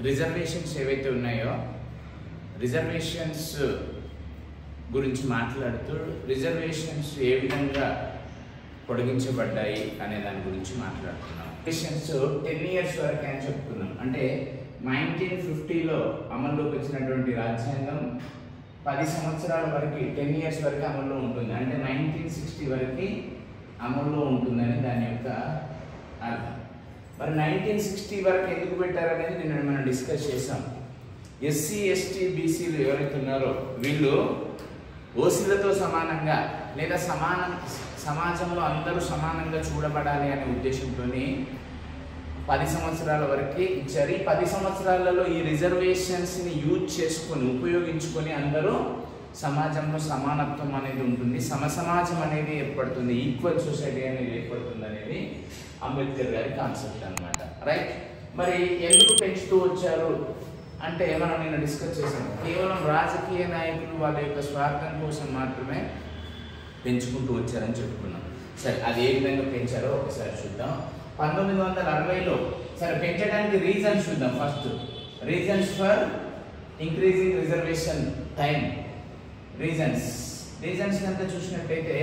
reservations ఏవైతే ఉన్నాయో reservations గురించి మాట్లాడుతూ రిజర్వేషన్స్ ఏ విధంగా పొడిగించబడ్డాయి అనే దాని గురించి మాట్లాడుతున్నాం రిజర్వేషన్స్ టెన్ ఇయర్స్ వరకు అని చెప్పుకున్నాం అంటే నైన్టీన్ ఫిఫ్టీలో అమల్లోకి వచ్చినటువంటి రాజ్యాంగం పది సంవత్సరాల వరకు టెన్ ఇయర్స్ వరకు అమల్లో ఉంటుంది అంటే నైన్టీన్ సిక్స్టీ వరకు అమల్లో ఉంటుందని దాని యొక్క అర్థం మరి నైన్టీన్ సిక్స్టీ వరకు ఎందుకు పెట్టారనేది నిన్న మనం డిస్కస్ చేసాం ఎస్సీ ఎస్టీ బీసీలు ఎవరైతే ఉన్నారో వీళ్ళు ఓసీలతో సమానంగా లేదా సమాన సమాజంలో అందరూ సమానంగా చూడబడాలి అనే ఉద్దేశంతో పది సంవత్సరాల వరకే ఇచ్చారు ఈ పది సంవత్సరాలలో ఈ రిజర్వేషన్స్ని యూజ్ చేసుకొని ఉపయోగించుకొని అందరూ సమాజంలో సమానత్వం అనేది ఉంటుంది సమసమాజం అనేది ఏర్పడుతుంది ఈక్వల్ సొసైటీ అనేది ఏర్పడుతుంది అనేది అంబేద్కర్ గారి కాన్సెప్ట్ అన్నమాట రైట్ మరి ఎందుకు పెంచుతూ వచ్చారు అంటే మనం నిన్న డిస్కస్ చేసాం కేవలం రాజకీయ నాయకులు వాళ్ళ యొక్క స్వార్థం కోసం మాత్రమే పెంచుకుంటూ వచ్చారని చెప్పుకున్నాం సరే అది ఏ విధంగా పెంచారో ఒకసారి చూద్దాం పంతొమ్మిది వందల అరవైలో సరే పెంచడానికి రీజన్స్ చూద్దాం first reasons for increasing reservation time reasons reasons అంతా చూసినట్టయితే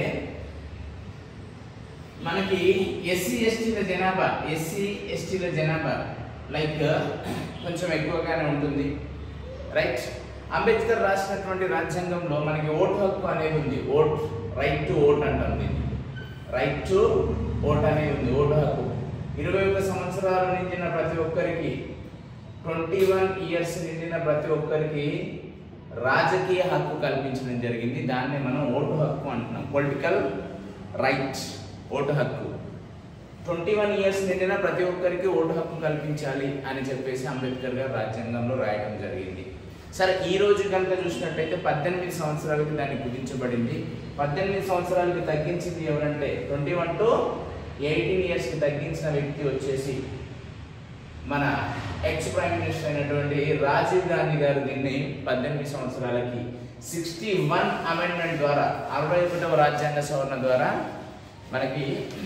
మనకి ఎస్సీ ఎస్టీల జనాభా ఎస్సీ ఎస్టీల జనాభా లైక్ కొంచెం ఎక్కువగానే ఉంటుంది రైట్ అంబేద్కర్ రాసినటువంటి రాజ్యాంగంలో మనకి ఓటు హక్కు అనేది ఉంది ఓట్ రైట్ టు ఓట్ అంటాం దీన్ని రైట్ టు ఓట్ అనేది ఉంది ఓటు హక్కు ఇరవై ఒక్క సంవత్సరాలు నిండిన ప్రతి ఒక్కరికి ట్వంటీ వన్ ఇయర్స్ నిండిన ప్రతి ఒక్కరికి రాజకీయ హక్కు కల్పించడం జరిగింది దాన్ని మనం ఓటు హక్కు అంటున్నాం పొలిటికల్ రైట్ ఓటు హక్కు ట్వంటీ వన్ ఇయర్స్ నిండిన ప్రతి ఒక్కరికి ఓటు హక్కు కల్పించాలి అని చెప్పేసి అంబేద్కర్ గారు రాజ్యాంగంలో రాయడం జరిగింది సరే ఈ రోజు కనుక చూసినట్టయితే పద్దెనిమిది సంవత్సరాలకి దాన్ని కుదించబడింది పద్దెనిమిది సంవత్సరాలకి తగ్గించింది ఎవరంటే ట్వంటీ వన్ టు ఎయిటీన్ ఇయర్స్కి తగ్గించిన వ్యక్తి వచ్చేసి మన ఎక్స్ ప్రైమ్ మినిస్టర్ అయినటువంటి రాజీవ్ గాంధీ గారు దీన్ని పద్దెనిమిది సంవత్సరాలకి సిక్స్టీ వన్ అమెండ్మెంట్ ద్వారా అరవై ఒకటవ రాజ్యాంగ సవరణ ద్వారా మనకి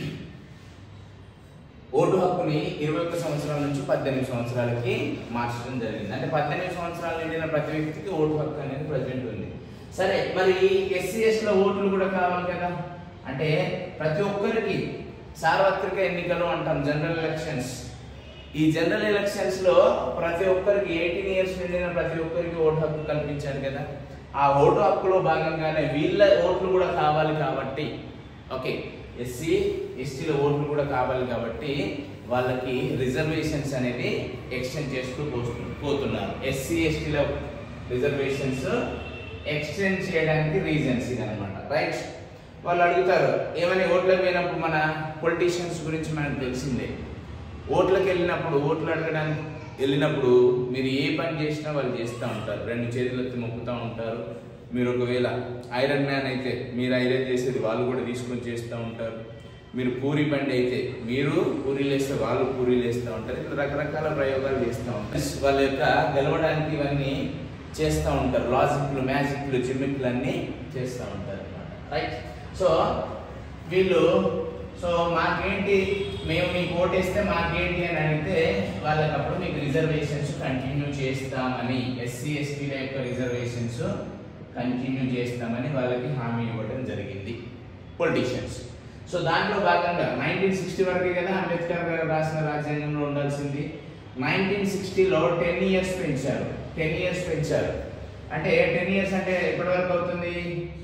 ఓటు హక్కుని ఇరవై ఒక్క సంవత్సరాల నుంచి పద్దెనిమిది సంవత్సరాలకి మార్చడం జరిగింది అంటే పద్దెనిమిది సంవత్సరాలు నిండిన ప్రతి వ్యక్తికి ఓటు హక్కు అనేది ప్రజెంట్ ఉంది సరే మరి ఎస్సీ ఎస్లో ఓట్లు కూడా కావాలి కదా అంటే ప్రతి ఒక్కరికి సార్వత్రిక ఎన్నికలు అంటాం జనరల్ ఎలక్షన్స్ ఈ జనరల్ ఎలక్షన్స్ లో ప్రతి ఒక్కరికి ఎయిటీన్ ఇయర్స్ నిండిన ప్రతి ఒక్కరికి ఓటు హక్కు కల్పించారు కదా ఆ ఓటు హక్కులో భాగంగానే వీళ్ళ ఓట్లు కూడా కావాలి కాబట్టి ఓకే ఎస్సీ ఎస్టీల ఓట్లు కూడా కావాలి కాబట్టి వాళ్ళకి రిజర్వేషన్స్ అనేది ఎక్స్టెండ్ చేస్తూ పోస్తు పోతున్నారు ఎస్సీ ఎస్టీల రిజర్వేషన్స్ ఎక్స్టెండ్ చేయడానికి రీజన్స్ ఇదనమాట రైట్ వాళ్ళు అడుగుతారు ఏమని ఓట్లకు పోయినప్పుడు మన పొలిటీషియన్స్ గురించి మనకు తెలిసిందే ఓట్లకు వెళ్ళినప్పుడు ఓట్లు అడగడానికి వెళ్ళినప్పుడు మీరు ఏ పని చేసినా వాళ్ళు చేస్తూ ఉంటారు రెండు చేతులెత్తి మొక్కుతూ ఉంటారు మీరు ఒకవేళ ఐరన్ మ్యాన్ అయితే మీరు ఐరన్ చేసేది వాళ్ళు కూడా తీసుకొని చేస్తూ ఉంటారు మీరు పూరి బండి అయితే మీరు పూరీలు వేస్తే వాళ్ళు పూరీలు వేస్తూ ఉంటారు ఇట్లా రకరకాల ప్రయోగాలు చేస్తూ ఉంటారు వాళ్ళ యొక్క గెలవడానికి ఇవన్నీ చేస్తూ ఉంటారు లాజిక్లు మ్యాజిక్లు జిమ్మిక్లు అన్నీ చేస్తూ ఉంటారు అనమాట రైట్ సో వీళ్ళు సో మాకేంటి మేము మీకు ఓటేస్తే మాకేంటి అని అడిగితే వాళ్ళకి అప్పుడు మీకు రిజర్వేషన్స్ కంటిన్యూ చేస్తామని ఎస్సీ ఎస్టీల యొక్క రిజర్వేషన్స్ కంటిన్యూ చేస్తామని వాళ్ళకి హామీ ఇవ్వడం జరిగింది పొలిటీషియన్స్ సో దాంట్లో భాగంగా నైన్టీన్ సిక్స్టీ వరకే కదా అంబేద్కర్ గారు రాసిన రాజ్యాంగంలో ఉండాల్సింది నైన్టీన్ సిక్స్టీలో టెన్ ఇయర్స్ పెంచారు టెన్ ఇయర్స్ పెంచారు అంటే టెన్ ఇయర్స్ అంటే ఎప్పటి వరకు అవుతుంది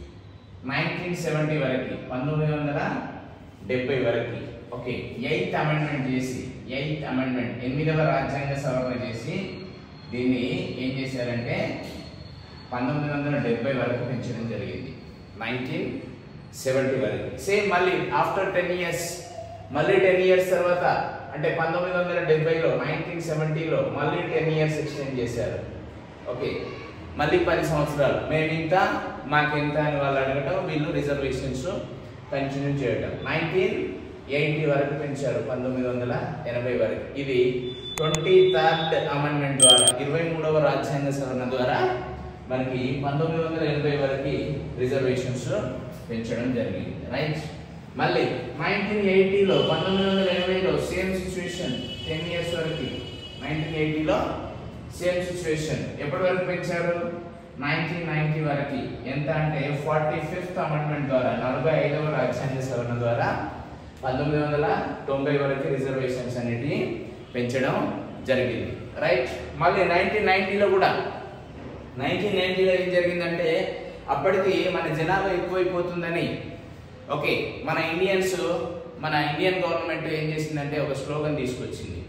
నైన్టీన్ సెవెంటీ వరకు పంతొమ్మిది వందల డెబ్బై వరకు ఓకే ఎయిత్ అమెండ్మెంట్ చేసి ఎయిత్ అమెండ్మెంట్ ఎనిమిదవ రాజ్యాంగ సవరణ చేసి దీన్ని ఏం చేశారంటే పంతొమ్మిది వందల డెబ్బై వరకు పెంచడం జరిగింది నైన్టీన్ సెవెంటీ వరకు సేమ్ మళ్ళీ ఆఫ్టర్ టెన్ ఇయర్స్ మళ్ళీ టెన్ ఇయర్స్ తర్వాత అంటే పంతొమ్మిది వందల డెబ్బైలో నైన్టీన్ సెవెంటీలో మళ్ళీ టెన్ ఇయర్స్ ఎక్స్టెండ్ చేశారు ఓకే మళ్ళీ పది సంవత్సరాలు మేము ఇంత మాకెంత అని వాళ్ళు అడగటం వీళ్ళు రిజర్వేషన్స్ కంటిన్యూ చేయటం నైన్టీన్ ఎయిటీ వరకు పెంచారు పంతొమ్మిది వందల ఎనభై వరకు ఇది ట్వంటీ థర్డ్ అమెండ్మెంట్ ద్వారా ఇరవై మూడవ రాజ్యాంగ సవరణ ద్వారా మనకి పంతొమ్మిది వందల ఎనభై వరకు రిజర్వేషన్స్ పెంచడం జరిగింది రైట్ మళ్ళీ నైన్టీన్ ఎయిటీలో పంతొమ్మిది వందల ఎనభైలో సేమ్ సిచ్యువేషన్ టెన్ ఇయర్స్ వరకు నైన్టీన్ ఎయిటీలో సేమ్ సిచ్యువేషన్ ఎప్పటి వరకు పెంచారు నైన్టీన్ నైన్టీ వరకు ఎంత అంటే ఫార్టీ ఫిఫ్త్ అమెండ్మెంట్ ద్వారా నలభై ఐదవ రాజ్యాంగ సవరణ ద్వారా పంతొమ్మిది వందల తొంభై వరకు రిజర్వేషన్స్ అనేటివి పెంచడం జరిగింది రైట్ మళ్ళీ నైన్టీన్ నైన్టీలో కూడా నైన్టీన్ నైన్టీలో ఏం జరిగిందంటే అప్పటికి మన జనాభా ఎక్కువైపోతుందని ఓకే మన ఇండియన్స్ మన ఇండియన్ గవర్నమెంట్ ఏం చేసిందంటే ఒక స్లోగన్ తీసుకొచ్చింది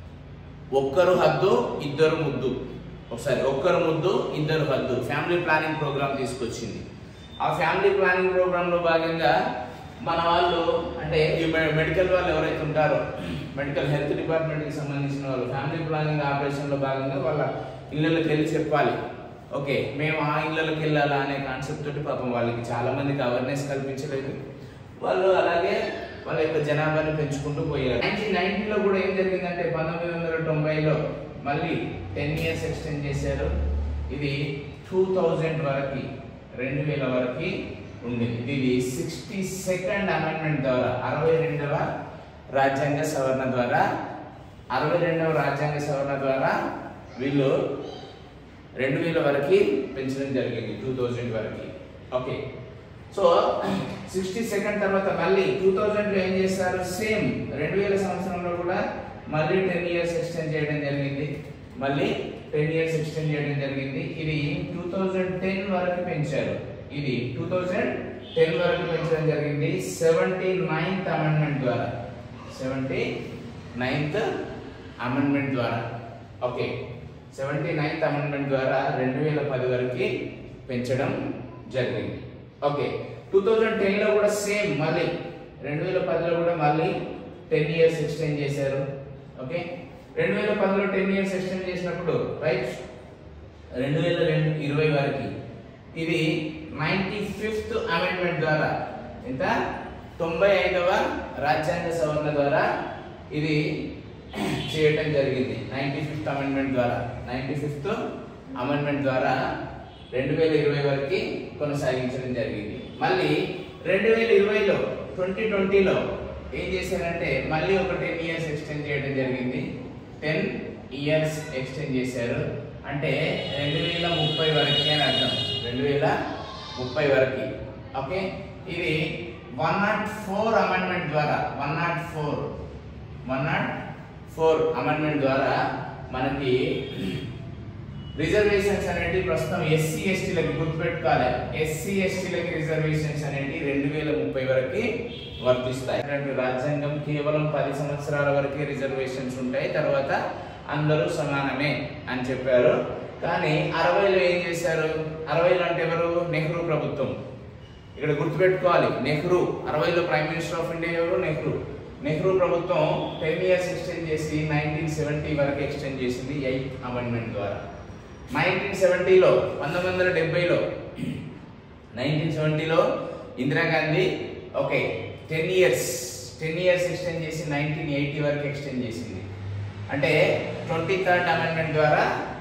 ఒక్కరు హద్దు ఇద్దరు ముద్దు ఒకసారి ఒక్కరు ముద్దు ఇద్దరు హద్దు ఫ్యామిలీ ప్లానింగ్ ప్రోగ్రామ్ తీసుకొచ్చింది ఆ ఫ్యామిలీ ప్లానింగ్ ప్రోగ్రామ్ లో భాగంగా మన వాళ్ళు అంటే ఈ మె- మెడికల్ వాళ్ళు ఎవరైతే ఉంటారో మెడికల్ హెల్త్ డిపార్ట్మెంట్ కి సంబంధించిన వాళ్ళు ఫ్యామిలీ ప్లానింగ్ ఆపరేషన్ లో భాగంగా వాళ్ళ ఇళ్ళకి వెళ్ళి చెప్పాలి ఓకే మేము ఆ ఇళ్ళకి వెళ్ళాలా అనే కాన్సెప్ట్ తోటి పాపం వాళ్ళకి చాలా మందికి అవేర్నెస్ కల్పించలేదు వాళ్ళు అలాగే వాళ్ళ యొక్క జనాభాని పెంచుకుంటూ పోయారు నైన్టీన్ నైన్టీలో కూడా ఏం జరిగిందంటే పంతొమ్మిది వందల తొంభైలో మళ్ళీ టెన్ ఇయర్స్ ఎక్స్టెండ్ చేశారు ఇది టూ థౌజండ్ వరకు రెండు వేల వరకు ఉండింది ఇది సిక్స్టీ సెకండ్ అమెండ్మెంట్ ద్వారా అరవై రెండవ రాజ్యాంగ సవరణ ద్వారా అరవై రెండవ రాజ్యాంగ సవరణ ద్వారా వీళ్ళు రెండు వేల వరకు పెంచడం జరిగింది టూ థౌజండ్ వరకు ఓకే సో సిక్స్టీ సెకండ్ తర్వాత మళ్ళీ టూ థౌజండ్లో ఏం చేస్తారు సేమ్ రెండు వేల సంవత్సరంలో కూడా మళ్ళీ టెన్ ఇయర్స్ ఎక్స్టెండ్ చేయడం జరిగింది మళ్ళీ టెన్ ఇయర్స్ ఎక్స్టెండ్ చేయడం జరిగింది ఇది టూ థౌజండ్ టెన్ వరకు పెంచారు ఇది టూ థౌజండ్ టెన్ వరకు పెంచడం జరిగింది సెవెంటీ నైన్త్ అమెండ్మెంట్ ద్వారా సెవెంటీ నైన్త్ అమెండ్మెంట్ ద్వారా ఓకే సెవెంటీ నైన్త్ అమెండ్మెంట్ ద్వారా రెండు వేల పది వరకు పెంచడం జరిగింది ఓకే టూ థౌజండ్ టెన్లో కూడా సేమ్ మళ్ళీ రెండు వేల పదిలో కూడా మళ్ళీ టెన్ ఇయర్స్ ఎక్స్టెండ్ చేశారు ఓకే రెండు వేల పదిలో టెన్ ఇయర్స్ ఎక్స్టెండ్ చేసినప్పుడు రైట్ రెండు వేల రెండు ఇరవై వరకు ఇది నైన్టీ ఫిఫ్త్ అమెండ్మెంట్ ద్వారా ఎంత తొంభై ఐదవ రాజ్యాంగ సవరణ ద్వారా ఇది చేయటం జరిగింది నైన్టీ ఫిఫ్త్ అమెండ్మెంట్ ద్వారా నైన్టీ ఫిఫ్త్ అమెండ్మెంట్ ద్వారా రెండు వేల ఇరవై వరకు కొనసాగించడం జరిగింది మళ్ళీ రెండు వేల ఇరవైలో ట్వంటీ ట్వంటీలో ఏం చేశారంటే మళ్ళీ ఒక టెన్ ఇయర్స్ ఎక్స్టెండ్ చేయడం జరిగింది టెన్ ఇయర్స్ ఎక్స్టెండ్ చేశారు అంటే రెండు వేల ముప్పై వరకు అని అర్థం రెండు వేల ముప్పై వరకు ఓకే ఇది వన్ నాట్ ఫోర్ అమెండ్మెంట్ ద్వారా one not four one not four amendment ద్వారా మనకి రిజర్వేషన్స్ అనేటి ప్రస్తుతం ఎస్సీ ఎస్టీలకి గుర్తుపెట్టుకోవాలి ఎస్సీ ఎస్టీలకి రిజర్వేషన్స్ అనేటి రెండు వేల ముప్పై వరకు వర్తిస్తాయి రెండు రాజ్యాంగం కేవలం పది సంవత్సరాల వరకే రిజర్వేషన్స్ ఉంటాయి తర్వాత అందరూ సమానమే అని చెప్పారు కానీ అరవైలో ఏం చేశారు అరవైలో అంటే ఎవరు నెహ్రూ ప్రభుత్వం ఇక్కడ గుర్తుపెట్టుకోవాలి నెహ్రూ అరవైలో ప్రైమ్ మినిస్టర్ ఆఫ్ ఇండియా ఎవరు నెహ్రూ నెహ్రూ ప్రభుత్వం టెన్ ఇయర్స్ ఎక్స్టెండ్ చేసి నైన్టీన్ సెవెంటీ వరకు ఎక్స్టెండ్ చేసింది ఎయిత్ అమెండ్మెంట్ ద్వారా నైన్టీన్ సెవెంటీలో పంతొమ్మిది వందల డెబ్బైలో నైన్టీన్ సెవెంటీలో Indira Gandhi okay ten years ten years extend చేసి నైన్టీన్ ఎయిటీ వరకు ఎక్స్టెండ్ చేసింది అంటే ట్వంటీ థర్డ్ అమెండ్మెంట్ ద్వారా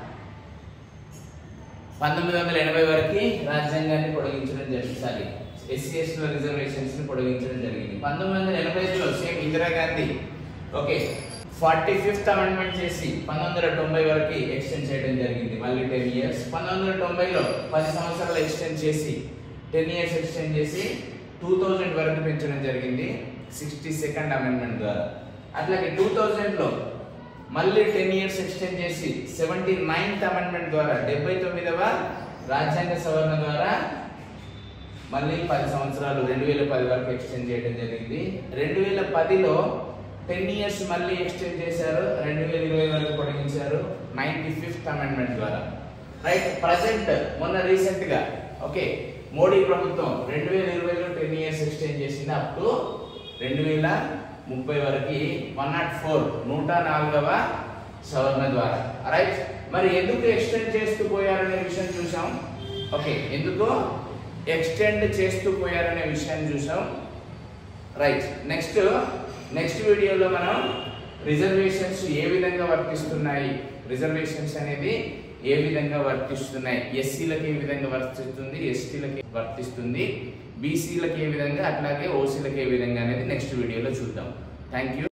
పంతొమ్మిది వందల ఎనభై వరకు రాజ్యాంగాన్ని పొడిగించడం జరిగింది సారీ ఎస్సీ ఎస్టీల రిజర్వేషన్స్ ని పొడిగించడం జరిగింది పంతొమ్మిది వందల ఎనభై ఐదులో same Indira Gandhi okay forty fifth amendment చేసి పంతొమ్మిది వందల తొంభై వరకు ఎక్స్టెండ్ చేయడం జరిగింది మళ్ళీ టెన్ ఇయర్స్ పంతొమ్మిది వందల తొంభైలో పది సంవత్సరాలు ఎక్స్టెండ్ చేసి టెన్ ఇయర్స్ ఎక్స్టెండ్ చేసి టూ థౌజండ్ వరకు పెంచడం జరిగింది సిక్స్టీ సెకండ్ అమెండ్మెంట్ ద్వారా అట్లాగే టూ థౌజండ్లో మళ్ళీ టెన్ ఇయర్స్ ఎక్స్టెండ్ చేసి సెవెంటీ నైన్త్ అమెండ్మెంట్ ద్వారా డెబ్బై తొమ్మిదవ రాజ్యాంగ సవరణ ద్వారా మళ్ళీ పది సంవత్సరాలు రెండు వేల పది వరకు ఎక్స్టెండ్ చేయడం జరిగింది రెండు వేల పదిలో టెన్ ఇయర్స్ మళ్ళీ ఎక్స్టెండ్ చేశారు రెండు వేల ఇరవై వరకు పొడిగించారు నైన్టీ ఫిఫ్త్ అమెండ్మెంట్ ద్వారా రైట్ ప్రజెంట్ మొన్న రీసెంట్ గా ఓకే మోడీ ప్రభుత్వం రెండు వేల ఇరవైలో టెన్ ఇయర్స్ ఎక్స్టెండ్ చేసింది అప్ టు రెండు వేల ముప్పై వరకు వన్ నాట్ ఫోర్ నూట నాలుగవ సవరణ ద్వారా రైట్ మరి ఎందుకు ఎక్స్టెండ్ చేస్తూ పోయారనే విషయం చూసాం ఓకే ఎందుకు ఎక్స్టెండ్ చేస్తూ పోయారనే విషయాన్ని చూసాం రైట్ నెక్స్ట్ నెక్స్ట్ వీడియోలో మనం రిజర్వేషన్స్ ఏ విధంగా వర్తిస్తున్నాయి రిజర్వేషన్స్ అనేది ఏ విధంగా వర్తిస్తున్నాయి ఎస్సీలకు ఏ విధంగా వర్తిస్తుంది ఎస్టీలకి వర్తిస్తుంది బీసీలకు ఏ విధంగా అట్లాగే ఓసీలకు ఏ విధంగా అనేది నెక్స్ట్ వీడియోలో చూద్దాం థ్యాంక్ యూ